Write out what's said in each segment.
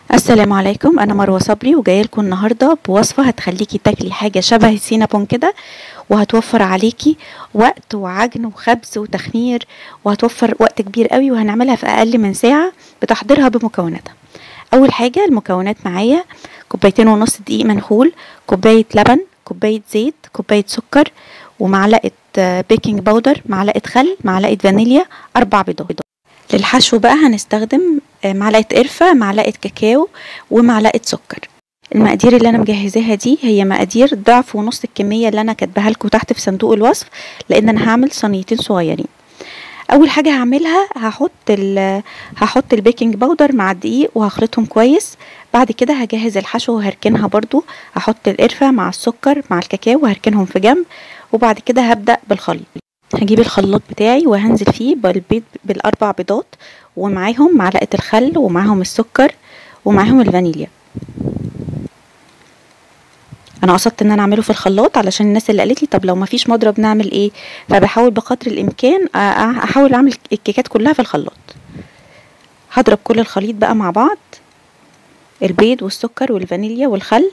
السلام عليكم انا مروه صبري وجايه لكم النهارده بوصفه هتخليكي تاكلي حاجه شبه السينابون كده وهتوفر عليكي وقت وعجن وخبز وتخمير وهتوفر وقت كبير قوي وهنعملها في اقل من ساعه بتحضيرها بمكوناتها اول حاجه المكونات معايا كوبايتين ونص دقيق منخول كوبايه لبن كوبايه زيت كوبايه سكر ومعلقه بيكنج باودر معلقه خل معلقه فانيليا اربع بيضات للحشو بقى هنستخدم معلقه قرفه معلقه كاكاو ومعلقه سكر المقادير اللي انا مجهزاها دي هي مقادير ضعف ونص الكميه اللي انا كاتباها لكم تحت في صندوق الوصف لان انا هعمل صينيتين صغيرين اول حاجه هعملها هحط هحط البيكنج باودر مع الدقيق وهخلطهم كويس بعد كده هجهز الحشو وهركنها برضو هحط القرفه مع السكر مع الكاكاو وهركنهم في جنب وبعد كده هبدا بالخليط هجيب الخلاط بتاعي وهنزل فيه بالبيض بالاربع بيضات ومعاهم معلقه الخل ومعاهم السكر ومعاهم الفانيليا انا قصدت ان انا اعمله في الخلاط علشان الناس اللي قالت لي طب لو ما فيش مضرب نعمل ايه فبحاول بقدر الامكان احاول اعمل الكيكات كلها في الخلاط هضرب كل الخليط بقى مع بعض البيض والسكر والفانيليا والخل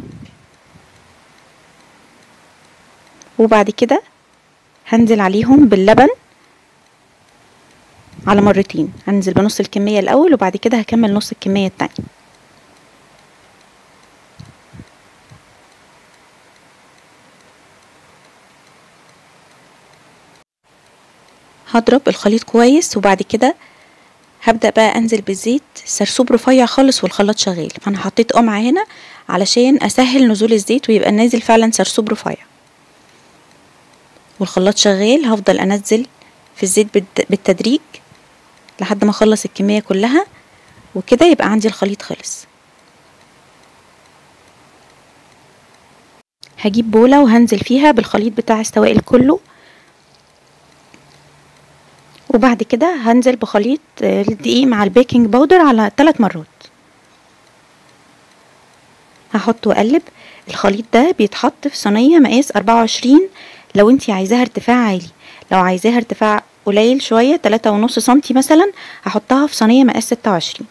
وبعد كده هنزل عليهم باللبن على مرتين هنزل بنص الكمية الأول وبعد كده هكمل نص الكمية التانية هضرب الخليط كويس وبعد كده هبدأ بقى أنزل بالزيت سرسوب رفيع خالص والخلاط شغال فأنا حطيت قمعة هنا علشان أسهل نزول الزيت ويبقى نازل فعلا سرسوب رفيع والخلاط شغال هفضل انزل في الزيت بالتدريج لحد ما اخلص الكميه كلها وكده يبقى عندي الخليط خلص هجيب بوله وهنزل فيها بالخليط بتاع السوائل كله وبعد كده هنزل بخليط الدقيق مع البيكنج باودر على ثلاث مرات هحط واقلب الخليط ده بيتحط في صينيه مقاس 24 لو انتي عايزاها ارتفاع عالي لو عايزاها ارتفاع قليل شوية تلاتة ونص سنتي مثلا هحطها في صينية مقاس ستة وعشرين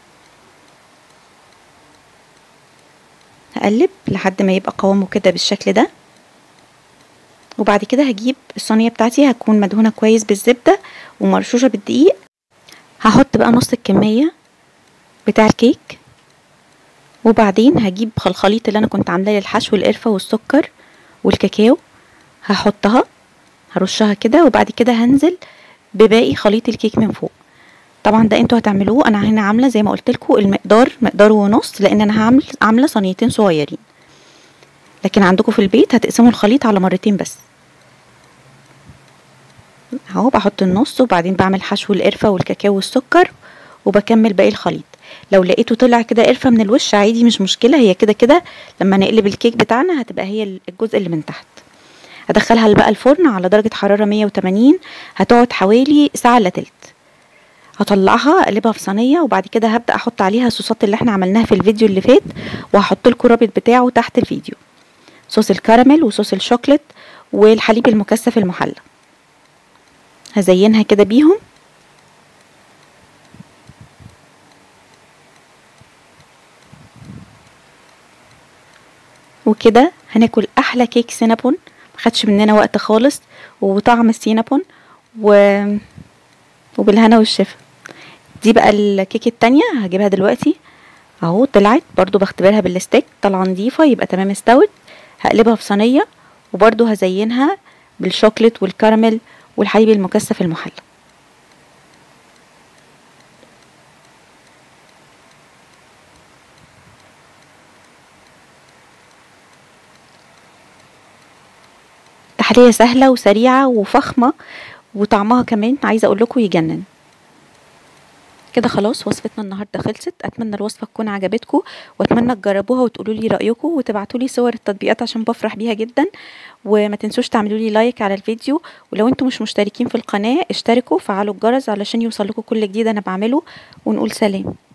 هقلب لحد ما يبقى قوامه كده بالشكل ده وبعد كده هجيب الصينية بتاعتي هتكون مدهونة كويس بالزبدة ومرشوشة بالدقيق هحط بقى نص الكمية بتاع الكيك وبعدين هجيب الخليط اللي انا كنت عاملاه للحشو القرفة والسكر والكاكاو هحطها هرشها كده وبعد كده هنزل بباقي خليط الكيك من فوق طبعا ده انتوا هتعملوه انا هنا عامله زي ما قلت لكم المقدار مقدار ونص لان انا هعمل عامله صينيتين صغيرين لكن عندكم في البيت هتقسموا الخليط على مرتين بس اهو بحط النص وبعدين بعمل حشو القرفه والكاكاو والسكر وبكمل باقي الخليط لو لقيته طلع كده قرفه من الوش عادي مش مشكله هي كده كده لما نقلب الكيك بتاعنا هتبقى هي الجزء اللي من تحت هدخلها بقى الفرن على درجة حرارة 180 هتقعد حوالي ساعة الا تلت هطلعها اقلبها في صينيه وبعد كده هبدا احط عليها الصوصات اللي احنا عملناها في الفيديو اللي فات وهحط لكم الرابط بتاعه تحت الفيديو صوص الكراميل وصوص الشوكليت والحليب المكثف المحلى هزينها كده بيهم وكده هناكل احلى كيك سينابون خدش مننا وقت خالص وطعم السينابون و... وبالهنا والشفا دي بقى الكيك التانية هجيبها دلوقتي اهو طلعت برضو بختبرها بالستيك طالعه نضيفه يبقى تمام استوت هقلبها في صينيه وبرضو هزينها بالشوكليت والكراميل والحليب المكثف المحلى تحلية سهلة وسريعة وفخمة وطعمها كمان عايزة اقول لكم يجنن كده خلاص وصفتنا النهارده خلصت اتمنى الوصفه تكون عجبتكم واتمنى تجربوها وتقولوا لي رايكم وتبعتوا لي صور التطبيقات عشان بفرح بيها جدا وما تنسوش تعملوا لي لايك على الفيديو ولو انتم مش مشتركين في القناه اشتركوا وفعلوا الجرس علشان يوصل لكم كل جديد انا بعمله ونقول سلام